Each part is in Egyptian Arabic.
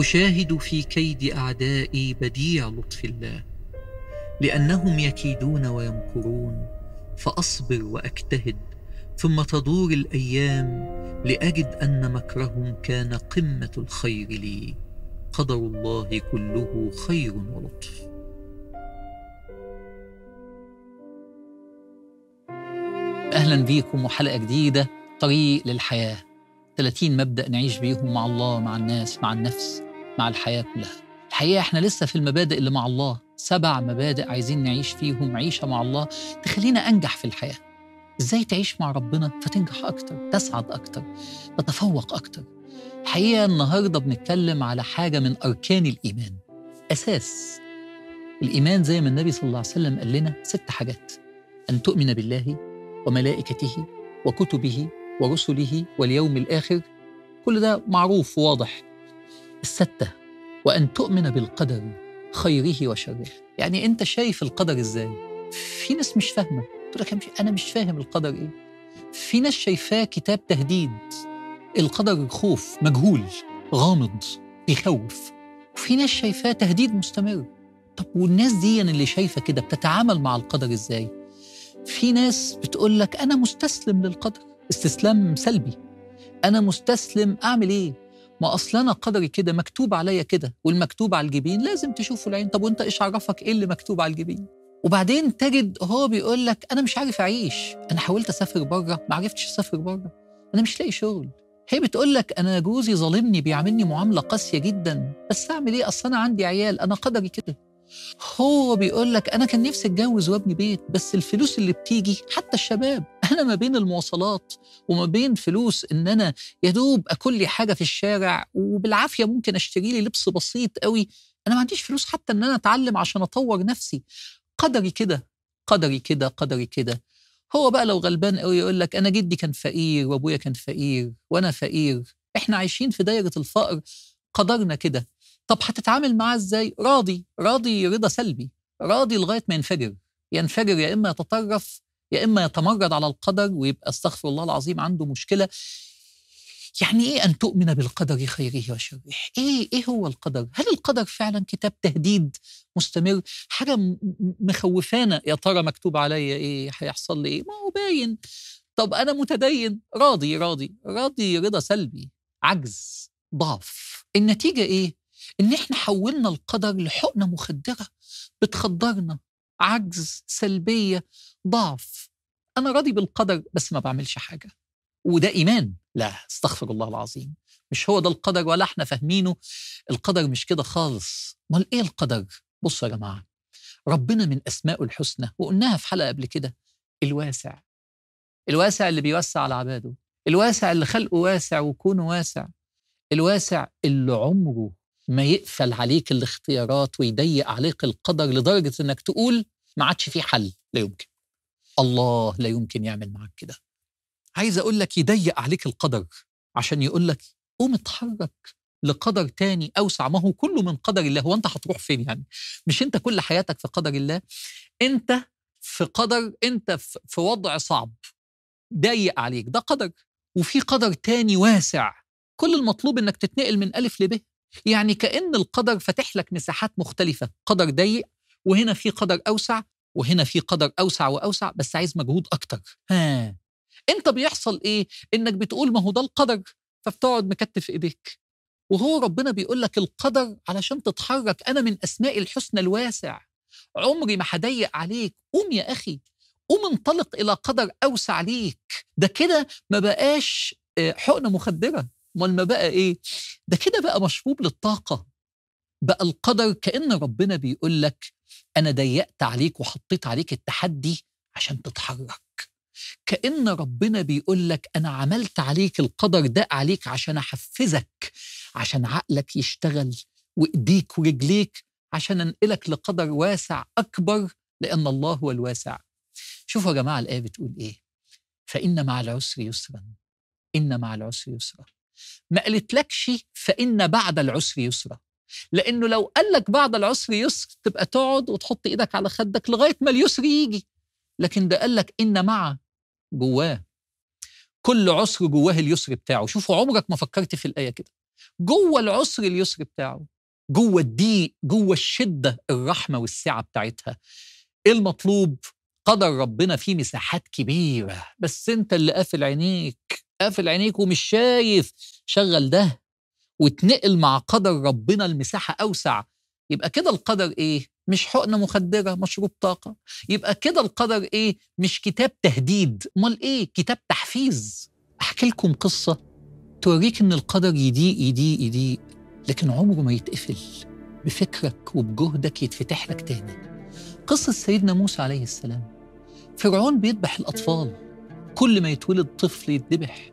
اشاهد في كيد اعدائي بديع لطف الله لانهم يكيدون ويمكرون فاصبر واجتهد ثم تدور الايام لاجد ان مكرهم كان قمه الخير لي قدر الله كله خير ولطف اهلا بيكم وحلقه جديده طريق للحياه 30 مبدا نعيش بيهم مع الله مع الناس مع النفس مع الحياه كلها الحقيقه احنا لسه في المبادئ اللي مع الله سبع مبادئ عايزين نعيش فيهم عيشه مع الله تخلينا انجح في الحياه ازاي تعيش مع ربنا فتنجح اكتر تسعد اكتر تتفوق اكتر الحقيقه النهارده بنتكلم على حاجه من اركان الايمان اساس الايمان زي ما النبي صلى الله عليه وسلم قال لنا ست حاجات ان تؤمن بالله وملائكته وكتبه ورسله واليوم الاخر كل ده معروف وواضح السته وان تؤمن بالقدر خيره وشره يعني انت شايف القدر ازاي في ناس مش فاهمه تقول لك انا مش فاهم القدر ايه في ناس شايفاه كتاب تهديد القدر خوف مجهول غامض بيخوف وفي ناس شايفاه تهديد مستمر طب والناس دي اللي شايفه كده بتتعامل مع القدر ازاي في ناس بتقول لك انا مستسلم للقدر استسلام سلبي انا مستسلم اعمل ايه ما اصل انا قدري كده مكتوب عليا كده والمكتوب على الجبين لازم تشوفه العين طب وانت ايش عرفك ايه اللي مكتوب على الجبين وبعدين تجد هو بيقول لك انا مش عارف اعيش انا حاولت اسافر بره ما عرفتش اسافر بره انا مش لاقي شغل هي بتقول لك انا جوزي ظالمني بيعاملني معامله قاسيه جدا بس اعمل ايه اصل انا عندي عيال انا قدري كده هو بيقول لك انا كان نفسي اتجوز وابني بيت بس الفلوس اللي بتيجي حتى الشباب انا ما بين المواصلات وما بين فلوس ان انا يا دوب اكل لي حاجه في الشارع وبالعافيه ممكن اشتري لي لبس بسيط قوي انا ما عنديش فلوس حتى ان انا اتعلم عشان اطور نفسي قدري كده قدري كده قدري كده هو بقى لو غلبان قوي يقول لك انا جدي كان فقير وابويا كان فقير وانا فقير احنا عايشين في دايره الفقر قدرنا كده طب هتتعامل معاه ازاي راضي راضي رضا سلبي راضي لغايه ما ينفجر ينفجر يا اما يتطرف يا اما يتمرد على القدر ويبقى استغفر الله العظيم عنده مشكله يعني ايه ان تؤمن بالقدر خيره وشره ايه ايه هو القدر هل القدر فعلا كتاب تهديد مستمر حاجه مخوفانا يا ترى مكتوب عليا ايه هيحصل لي ايه ما هو باين طب انا متدين راضي راضي راضي رضا سلبي عجز ضعف النتيجه ايه ان احنا حولنا القدر لحقنه مخدره بتخدرنا عجز سلبيه ضعف انا راضي بالقدر بس ما بعملش حاجه وده ايمان لا استغفر الله العظيم مش هو ده القدر ولا احنا فاهمينه القدر مش كده خالص امال ايه القدر بصوا يا جماعه ربنا من اسمائه الحسنى وقلناها في حلقه قبل كده الواسع الواسع اللي بيوسع على عباده الواسع اللي خلقه واسع وكونه واسع الواسع اللي عمره ما يقفل عليك الاختيارات ويضيق عليك القدر لدرجه انك تقول ما عادش في حل لا يمكن الله لا يمكن يعمل معاك كده عايز اقول لك يضيق عليك القدر عشان يقول لك قوم اتحرك لقدر تاني اوسع ما هو كله من قدر الله هو انت هتروح فين يعني مش انت كل حياتك في قدر الله انت في قدر انت في وضع صعب ضيق عليك ده قدر وفي قدر تاني واسع كل المطلوب انك تتنقل من الف لب يعني كان القدر فاتح لك مساحات مختلفه قدر ضيق وهنا في قدر اوسع وهنا في قدر اوسع واوسع بس عايز مجهود اكتر ها انت بيحصل ايه انك بتقول ما هو ده القدر فبتقعد مكتف ايديك وهو ربنا بيقول لك القدر علشان تتحرك انا من اسماء الحسنى الواسع عمري ما هضيق عليك قوم يا اخي قوم انطلق الى قدر اوسع ليك ده كده ما بقاش حقنه مخدره امال ما بقى ايه ده كده بقى مشروب للطاقه بقى القدر كان ربنا بيقول لك انا ضيقت عليك وحطيت عليك التحدي عشان تتحرك كأن ربنا بيقول لك أنا عملت عليك القدر ده عليك عشان أحفزك عشان عقلك يشتغل وإيديك ورجليك عشان أنقلك لقدر واسع أكبر لأن الله هو الواسع شوفوا يا جماعة الآية بتقول إيه فإن مع العسر يسرا إن مع العسر يسرا ما قالتلكش فإن بعد العسر يسرا لأنه لو قال لك بعد العسر يسر تبقى تقعد وتحط إيدك على خدك لغاية ما اليسر يجي لكن ده قال لك إن مع جواه كل عسر جواه اليسر بتاعه شوفوا عمرك ما فكرت في الآية كده جوه العسر اليسر بتاعه جوه الضيق جوه الشده الرحمه والسعه بتاعتها ايه المطلوب قدر ربنا فيه مساحات كبيره بس انت اللي قافل عينيك قافل عينيك ومش شايف شغل ده وتنقل مع قدر ربنا المساحه اوسع يبقى كده القدر ايه مش حقنه مخدره مشروب طاقه يبقى كده القدر ايه مش كتاب تهديد امال ايه كتاب تحفيز احكي لكم قصه توريك ان القدر يضيق يضيق يضيق لكن عمره ما يتقفل بفكرك وبجهدك يتفتح لك تاني قصة سيدنا موسى عليه السلام فرعون بيذبح الأطفال كل ما يتولد طفل يتذبح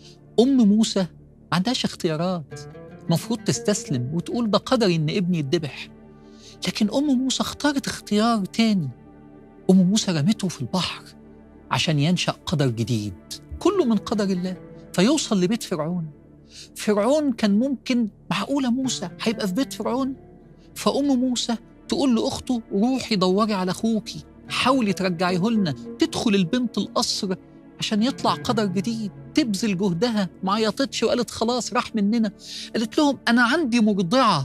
أم موسى ما عندهاش اختيارات مفروض تستسلم وتقول ده قدري إن ابني يتذبح لكن أم موسى اختارت اختيار تاني أم موسى رمته في البحر عشان ينشأ قدر جديد كله من قدر الله فيوصل لبيت فرعون فرعون كان ممكن معقولة موسى هيبقى في بيت فرعون فأم موسى تقول لأخته روحي دوري على أخوكي حاولي ترجعيه لنا تدخل البنت القصر عشان يطلع قدر جديد تبذل جهدها ما عيطتش وقالت خلاص راح مننا قالت لهم أنا عندي مرضعة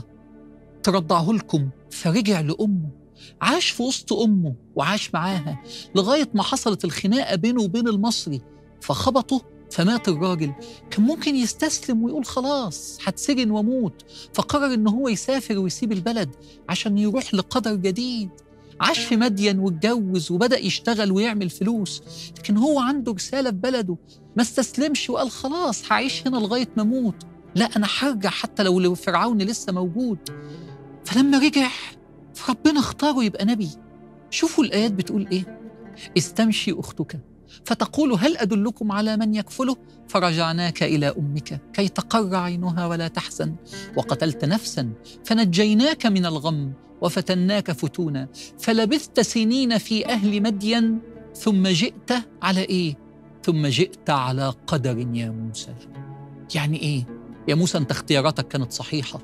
ترضعه لكم فرجع لأمه عاش في وسط أمه وعاش معاها لغاية ما حصلت الخناقة بينه وبين المصري فخبطه فمات الراجل كان ممكن يستسلم ويقول خلاص هتسجن واموت فقرر ان هو يسافر ويسيب البلد عشان يروح لقدر جديد عاش في مدين واتجوز وبدأ يشتغل ويعمل فلوس لكن هو عنده رسالة في بلده ما استسلمش وقال خلاص هعيش هنا لغاية ما اموت لا أنا هرجع حتى لو فرعون لسه موجود فلما رجع فربنا اختاره يبقى نبي شوفوا الآيات بتقول إيه استمشي أختك فتقول هل أدلكم على من يكفله فرجعناك إلى أمك كي تقر عينها ولا تحزن وقتلت نفسا فنجيناك من الغم وفتناك فتونا فلبثت سنين في أهل مدين ثم جئت على إيه؟ ثم جئت على قدر يا موسى يعني إيه؟ يا موسى أنت اختياراتك كانت صحيحة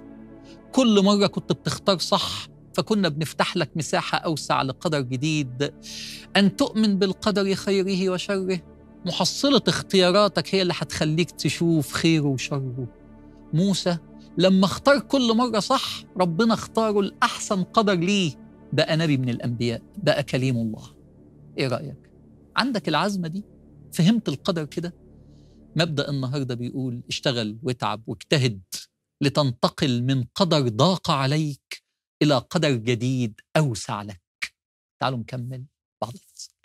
كل مرة كنت بتختار صح فكنا بنفتح لك مساحة أوسع لقدر جديد أن تؤمن بالقدر خيره وشره محصلة اختياراتك هي اللي هتخليك تشوف خيره وشره موسى لما اختار كل مرة صح ربنا اختاره الأحسن قدر ليه بقى نبي من الأنبياء بقى كليم الله إيه رأيك؟ عندك العزمة دي؟ فهمت القدر كده؟ مبدأ النهاردة بيقول اشتغل واتعب واجتهد لتنتقل من قدر ضاق عليك إلى قدر جديد أوسع لك تعالوا نكمل بعض الفصل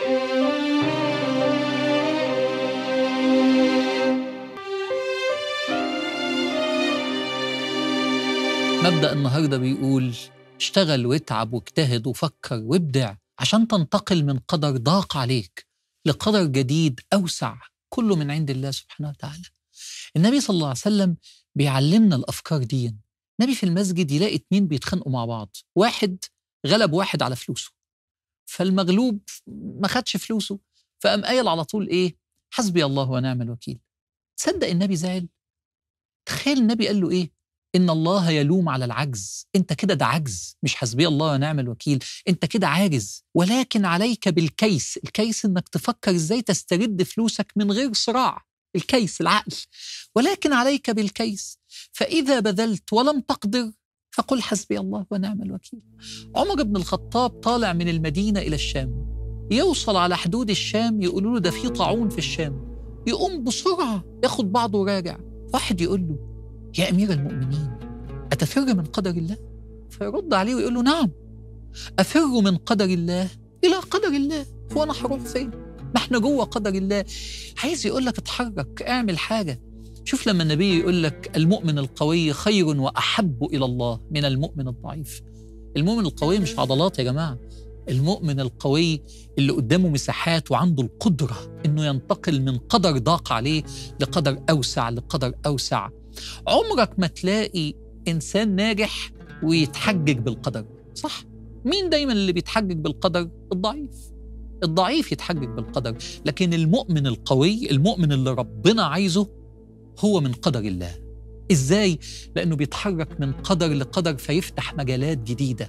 مبدأ النهاردة بيقول اشتغل واتعب واجتهد وفكر وابدع عشان تنتقل من قدر ضاق عليك لقدر جديد أوسع كله من عند الله سبحانه وتعالى النبي صلى الله عليه وسلم بيعلمنا الأفكار دي النبي في المسجد يلاقي اتنين بيتخانقوا مع بعض واحد غلب واحد على فلوسه فالمغلوب ما خدش فلوسه فقام قايل على طول ايه حسبي الله ونعم الوكيل تصدق النبي زعل تخيل النبي قال له ايه ان الله يلوم على العجز انت كده ده عجز مش حسبي الله ونعم الوكيل انت كده عاجز ولكن عليك بالكيس الكيس انك تفكر ازاي تسترد فلوسك من غير صراع الكيس العقل ولكن عليك بالكيس فاذا بذلت ولم تقدر فقل حسبي الله ونعم الوكيل عمر بن الخطاب طالع من المدينه الى الشام يوصل على حدود الشام يقولوا له ده في طاعون في الشام يقوم بسرعه ياخد بعضه وراجع واحد يقول له يا امير المؤمنين اتفر من قدر الله فيرد عليه ويقول له نعم افر من قدر الله الى قدر الله هو انا هروح فين ما احنا جوه قدر الله عايز يقول لك اتحرك اعمل حاجه شوف لما النبي يقول لك المؤمن القوي خير واحب الى الله من المؤمن الضعيف المؤمن القوي مش عضلات يا جماعه المؤمن القوي اللي قدامه مساحات وعنده القدره انه ينتقل من قدر ضاق عليه لقدر اوسع لقدر اوسع عمرك ما تلاقي انسان ناجح ويتحجج بالقدر صح مين دايما اللي بيتحجج بالقدر الضعيف الضعيف يتحجج بالقدر لكن المؤمن القوي المؤمن اللي ربنا عايزه هو من قدر الله ازاي لانه بيتحرك من قدر لقدر فيفتح مجالات جديده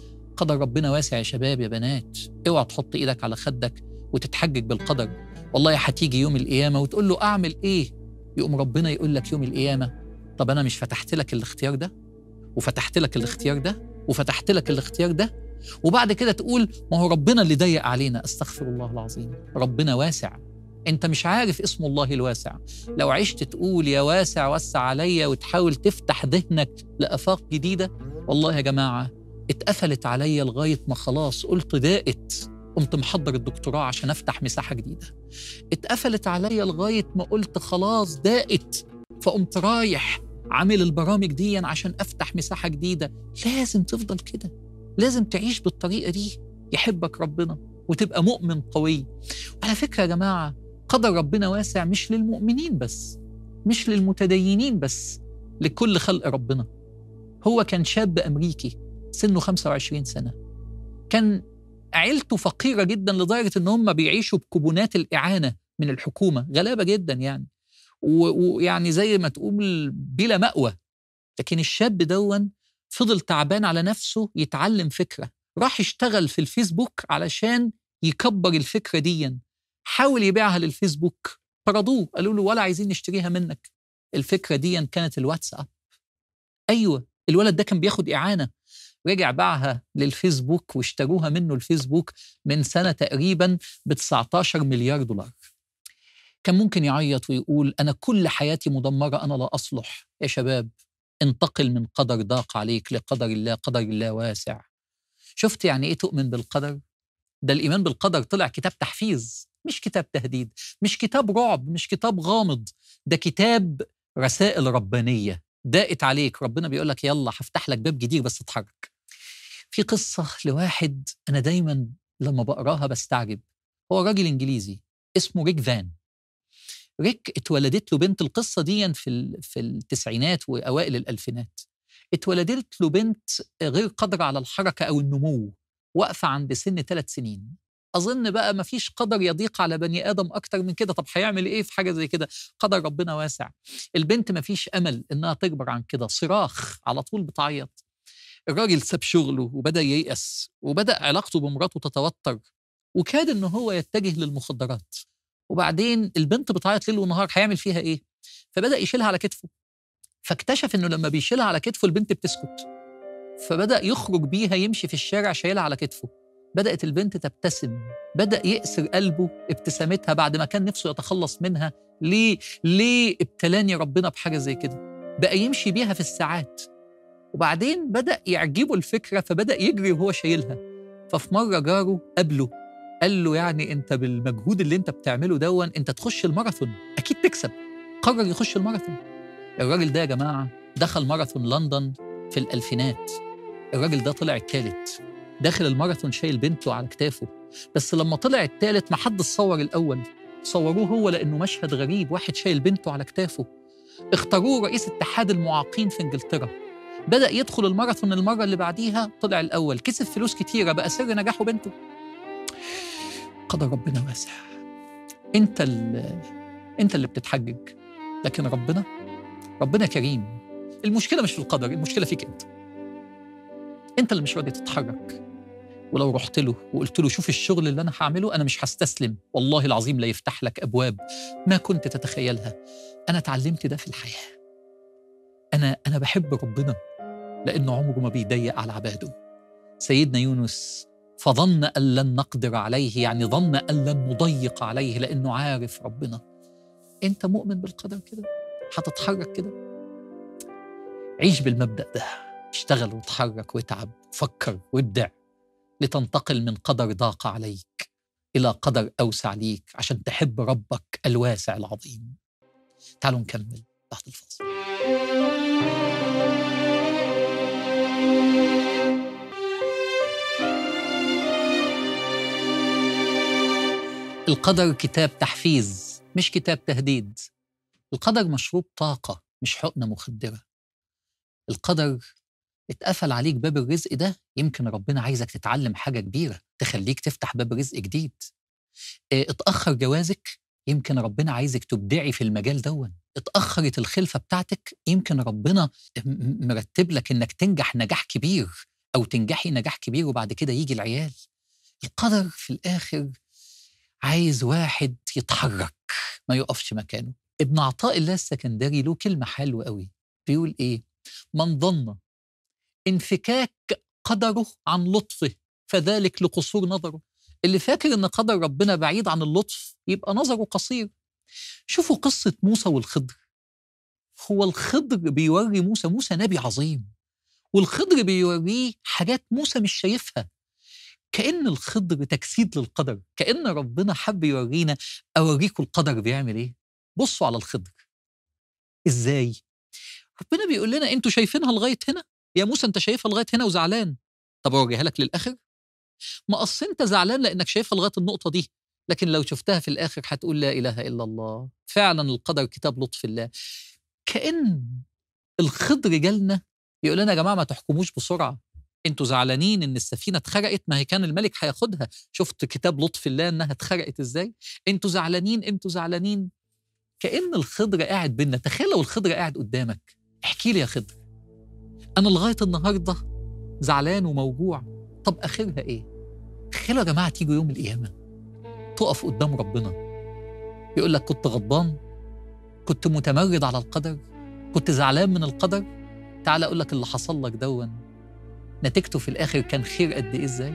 قدر ربنا واسع يا شباب يا بنات اوعى تحط ايدك على خدك وتتحجج بالقدر والله هتيجي يوم القيامه وتقول له اعمل ايه يقوم ربنا يقول لك يوم القيامه طب انا مش فتحت لك الاختيار ده وفتحت لك الاختيار ده وفتحت لك الاختيار ده وبعد كده تقول ما هو ربنا اللي ضيق علينا استغفر الله العظيم ربنا واسع انت مش عارف اسم الله الواسع لو عشت تقول يا واسع وسع عليا وتحاول تفتح ذهنك لافاق جديده والله يا جماعه اتقفلت عليا لغايه ما خلاص قلت ضاقت قمت محضر الدكتوراه عشان افتح مساحه جديده اتقفلت عليا لغايه ما قلت خلاص ضاقت فقمت رايح عامل البرامج دي عشان افتح مساحه جديده لازم تفضل كده لازم تعيش بالطريقه دي يحبك ربنا وتبقى مؤمن قوي وعلى فكره يا جماعه قدر ربنا واسع مش للمؤمنين بس مش للمتدينين بس لكل خلق ربنا هو كان شاب امريكي سنه 25 سنه كان عيلته فقيره جدا لدرجه ان هم بيعيشوا بكوبونات الاعانه من الحكومه غلابه جدا يعني ويعني زي ما تقول بلا مأوى لكن الشاب دون فضل تعبان على نفسه يتعلم فكره راح يشتغل في الفيسبوك علشان يكبر الفكره دي حاول يبيعها للفيسبوك طردوه قالوا له ولا عايزين نشتريها منك الفكره دي كانت الواتساب ايوه الولد ده كان بياخد اعانه رجع باعها للفيسبوك واشتروها منه الفيسبوك من سنه تقريبا ب 19 مليار دولار كان ممكن يعيط ويقول انا كل حياتي مدمره انا لا اصلح يا شباب انتقل من قدر ضاق عليك لقدر الله قدر الله واسع شفت يعني ايه تؤمن بالقدر ده الايمان بالقدر طلع كتاب تحفيز مش كتاب تهديد مش كتاب رعب مش كتاب غامض ده كتاب رسائل ربانيه ضاقت عليك ربنا بيقول لك يلا هفتح لك باب جديد بس اتحرك في قصه لواحد انا دايما لما بقراها بستعجب هو راجل انجليزي اسمه ريك فان ريك اتولدت له بنت القصه دي في في التسعينات واوائل الالفينات اتولدت له بنت غير قادره على الحركه او النمو واقفه عند سن ثلاث سنين اظن بقى ما فيش قدر يضيق على بني ادم اكتر من كده طب هيعمل ايه في حاجه زي كده قدر ربنا واسع البنت ما فيش امل انها تكبر عن كده صراخ على طول بتعيط الراجل ساب شغله وبدا ييأس وبدا علاقته بمراته تتوتر وكاد ان هو يتجه للمخدرات وبعدين البنت بتعيط ليل ونهار هيعمل فيها ايه فبدا يشيلها على كتفه فاكتشف انه لما بيشيلها على كتفه البنت بتسكت فبدا يخرج بيها يمشي في الشارع شايلها على كتفه بدات البنت تبتسم بدا يأسر قلبه ابتسامتها بعد ما كان نفسه يتخلص منها ليه ليه ابتلاني ربنا بحاجه زي كده بقى يمشي بيها في الساعات وبعدين بدا يعجبه الفكره فبدا يجري وهو شايلها ففي مره جاره قابله قال له يعني انت بالمجهود اللي انت بتعمله دون انت تخش الماراثون اكيد تكسب قرر يخش الماراثون الراجل ده يا جماعه دخل ماراثون لندن في الالفينات الراجل ده طلع الثالث داخل الماراثون شايل بنته على كتافه بس لما طلع الثالث ما حد صور الاول صوروه هو لانه مشهد غريب واحد شايل بنته على كتافه اختاروه رئيس اتحاد المعاقين في انجلترا بدا يدخل الماراثون المره اللي بعديها طلع الاول كسب فلوس كتيره بقى سر نجاحه بنته قدر ربنا واسع انت اللي انت اللي بتتحجج لكن ربنا ربنا كريم المشكله مش في القدر المشكله فيك انت انت اللي مش راضي تتحرك ولو رحت له وقلت له شوف الشغل اللي انا هعمله انا مش هستسلم والله العظيم لا يفتح لك ابواب ما كنت تتخيلها انا اتعلمت ده في الحياه انا انا بحب ربنا لانه عمره ما بيضيق على عباده سيدنا يونس فظن ان لن نقدر عليه يعني ظن ان لن نضيق عليه لانه عارف ربنا انت مؤمن بالقدر كده هتتحرك كده عيش بالمبدا ده اشتغل وتحرك واتعب وفكر وابدع لتنتقل من قدر ضاق عليك الى قدر اوسع ليك عشان تحب ربك الواسع العظيم تعالوا نكمل بعد الفاصل القدر كتاب تحفيز مش كتاب تهديد القدر مشروب طاقة مش حقنة مخدرة القدر اتقفل عليك باب الرزق ده يمكن ربنا عايزك تتعلم حاجة كبيرة تخليك تفتح باب رزق جديد اه اتأخر جوازك يمكن ربنا عايزك تبدعي في المجال دون اتأخرت الخلفة بتاعتك يمكن ربنا مرتب لك انك تنجح نجاح كبير او تنجحي نجاح كبير وبعد كده يجي العيال القدر في الآخر عايز واحد يتحرك ما يقفش مكانه ابن عطاء الله السكندري له كلمة حلوة قوي بيقول ايه من ظن انفكاك قدره عن لطفه فذلك لقصور نظره اللي فاكر ان قدر ربنا بعيد عن اللطف يبقى نظره قصير شوفوا قصة موسى والخضر هو الخضر بيوري موسى موسى نبي عظيم والخضر بيوريه حاجات موسى مش شايفها كأن الخضر تجسيد للقدر كأن ربنا حب يورينا أوريكم القدر بيعمل إيه بصوا على الخضر إزاي ربنا بيقول لنا أنتوا شايفينها لغاية هنا يا موسى أنت شايفها لغاية هنا وزعلان طب أوريها لك للآخر ما أصل أنت زعلان لأنك شايفها لغاية النقطة دي لكن لو شفتها في الآخر هتقول لا إله إلا الله فعلا القدر كتاب لطف الله كأن الخضر جالنا يقول لنا يا جماعة ما تحكموش بسرعة انتوا زعلانين ان السفينة اتخرقت ما هي كان الملك هياخدها شفت كتاب لطف الله انها اتخرقت ازاي انتوا زعلانين انتوا زعلانين كأن الخضر قاعد بينا تخيل لو الخضر قاعد قدامك احكي لي يا خضر انا لغاية النهاردة زعلان وموجوع طب اخرها ايه تخيلوا يا جماعة تيجوا يوم القيامة تقف قدام ربنا يقول لك كنت غضبان كنت متمرد على القدر كنت زعلان من القدر تعال اقول لك اللي حصل لك دون نتيجته في الاخر كان خير قد ايه ازاي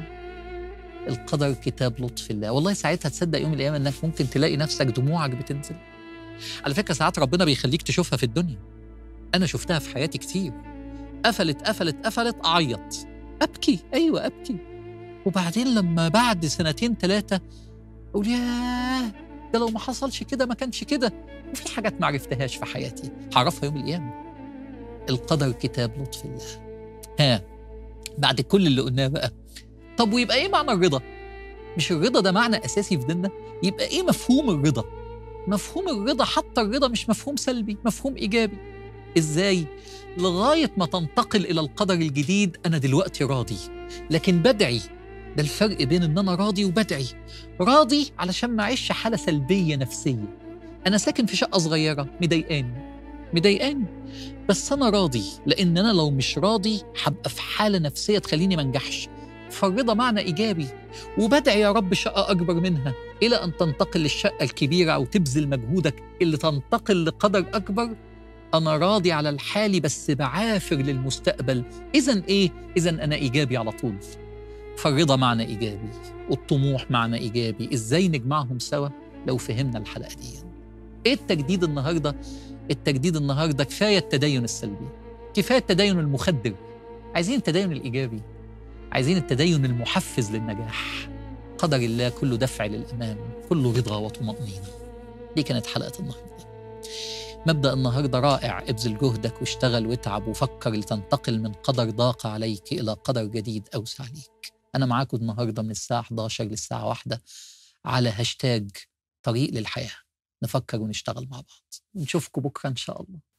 القدر كتاب لطف الله والله ساعتها تصدق يوم القيامه انك ممكن تلاقي نفسك دموعك بتنزل على فكره ساعات ربنا بيخليك تشوفها في الدنيا انا شفتها في حياتي كتير قفلت قفلت قفلت اعيط ابكي ايوه ابكي وبعدين لما بعد سنتين ثلاثه اقول ياه ده لو ما حصلش كده ما كانش كده وفي حاجات ما عرفتهاش في حياتي هعرفها يوم القيامه القدر كتاب لطف الله ها بعد كل اللي قلناه بقى طب ويبقى ايه معنى الرضا مش الرضا ده معنى اساسي في ديننا يبقى ايه مفهوم الرضا مفهوم الرضا حتى الرضا مش مفهوم سلبي مفهوم ايجابي ازاي لغايه ما تنتقل الى القدر الجديد انا دلوقتي راضي لكن بدعي ده الفرق بين ان انا راضي وبدعي راضي علشان ما اعيش حاله سلبيه نفسيه انا ساكن في شقه صغيره مضايقاني مضايقاني بس انا راضي لان انا لو مش راضي هبقى في حاله نفسيه تخليني ما انجحش فالرضا معنى ايجابي وبدعي يا رب شقه اكبر منها الى ان تنتقل للشقه الكبيره او تبذل مجهودك اللي تنتقل لقدر اكبر انا راضي على الحالي بس بعافر للمستقبل اذا ايه اذا انا ايجابي على طول فالرضا معنى ايجابي والطموح معنى ايجابي ازاي نجمعهم سوا لو فهمنا الحلقه دي ايه التجديد النهارده التجديد النهارده كفايه التدين السلبي كفايه التدين المخدر عايزين التدين الايجابي عايزين التدين المحفز للنجاح قدر الله كله دفع للامام كله رضا وطمانينه دي كانت حلقه النهارده مبدا النهارده رائع ابذل جهدك واشتغل واتعب وفكر لتنتقل من قدر ضاق عليك الى قدر جديد اوسع ليك انا معاكم النهارده من الساعه 11 للساعه 1 على هاشتاج طريق للحياه نفكر ونشتغل مع بعض ونشوفكم بكره ان شاء الله